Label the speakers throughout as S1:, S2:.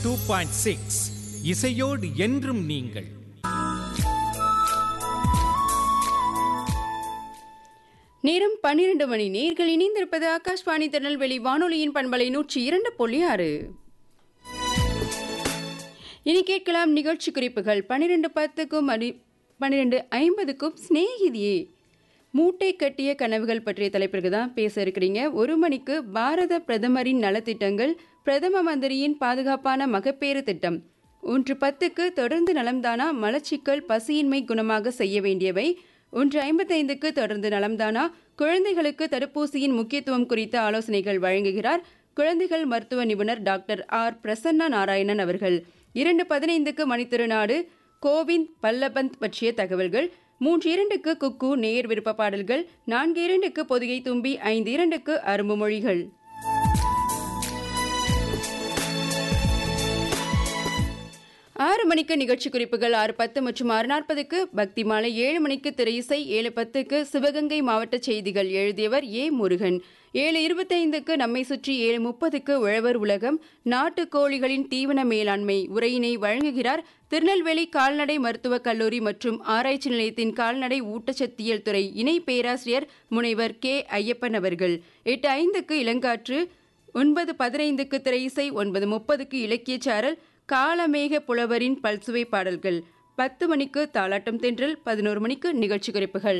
S1: two point six இசையோடு என்றும் நீங்கள்
S2: நேரம் பன்னிரண்டு மணி நேர்கள் இணைந்திருப்பது ஆகாஷ்வாணி திருநெல்வேலி வானொலியின் பண்பலை நூற்றி இரண்டு புள்ளி ஆறு இனி கேட்கலாம் நிகழ்ச்சி குறிப்புகள் பன்னிரெண்டு பத்துக்கும் அடி பன்னிரெண்டு ஐம்பதுக்கும் சிநேகிதியே மூட்டை கட்டிய கனவுகள் பற்றிய தலைப்பிற்கு தான் பேச இருக்கிறீங்க ஒரு மணிக்கு பாரத பிரதமரின் நலத்திட்டங்கள் பிரதம மந்திரியின் பாதுகாப்பான மகப்பேறு திட்டம் ஒன்று பத்துக்கு தொடர்ந்து நலம்தானா மலச்சிக்கல் பசியின்மை குணமாக செய்ய வேண்டியவை ஒன்று ஐம்பத்தைந்துக்கு தொடர்ந்து நலம்தானா குழந்தைகளுக்கு தடுப்பூசியின் முக்கியத்துவம் குறித்த ஆலோசனைகள் வழங்குகிறார் குழந்தைகள் மருத்துவ நிபுணர் டாக்டர் ஆர் பிரசன்னா நாராயணன் அவர்கள் இரண்டு பதினைந்துக்கு மணித்திருநாடு கோவிந்த் பல்லபந்த் பற்றிய தகவல்கள் மூன்று இரண்டுக்கு குக்கு நேர் விருப்ப பாடல்கள் நான்கு இரண்டுக்கு பொதிகை தும்பி ஐந்து இரண்டுக்கு அரும்பு மொழிகள் ஆறு மணிக்கு நிகழ்ச்சி குறிப்புகள் ஆறு பத்து மற்றும் ஆறு நாற்பதுக்கு பக்தி மாலை ஏழு மணிக்கு திரையிசை ஏழு பத்துக்கு சிவகங்கை மாவட்ட செய்திகள் எழுதியவர் ஏ முருகன் ஏழு இருபத்தைந்துக்கு நம்மை சுற்றி ஏழு முப்பதுக்கு உழவர் உலகம் நாட்டு கோழிகளின் தீவன மேலாண்மை உரையினை வழங்குகிறார் திருநெல்வேலி கால்நடை மருத்துவக் கல்லூரி மற்றும் ஆராய்ச்சி நிலையத்தின் கால்நடை ஊட்டச்சத்தியல் துறை இணை பேராசிரியர் முனைவர் கே ஐயப்பன் அவர்கள் எட்டு ஐந்துக்கு இளங்காற்று ஒன்பது பதினைந்துக்கு திரையிசை ஒன்பது முப்பதுக்கு இலக்கியச் சாரல் காலமேக புலவரின் பல்சுவை பாடல்கள் பத்து மணிக்கு தாலாட்டம் தென்றல் பதினோரு மணிக்கு நிகழ்ச்சி குறிப்புகள்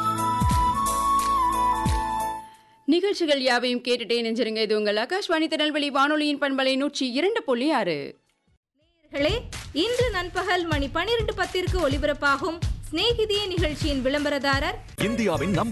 S2: நிகழ்ச்சிகள் யாவையும் கேட்டுட்டே நெஞ்சிருங்க இது உங்கள் ஆகாஷ்வாணி திருநெல்வேலி வானொலியின் பண்பலை நூற்றி இரண்டு புள்ளி ஆறு
S3: நேயர்களே இன்று நண்பகல் மணி பனிரெண்டு பத்திற்கு ஒலிபரப்பாகும் சிநேகிதியே நிகழ்ச்சியின் விளம்பரதாரர்
S4: இந்தியாவின் நம்பர்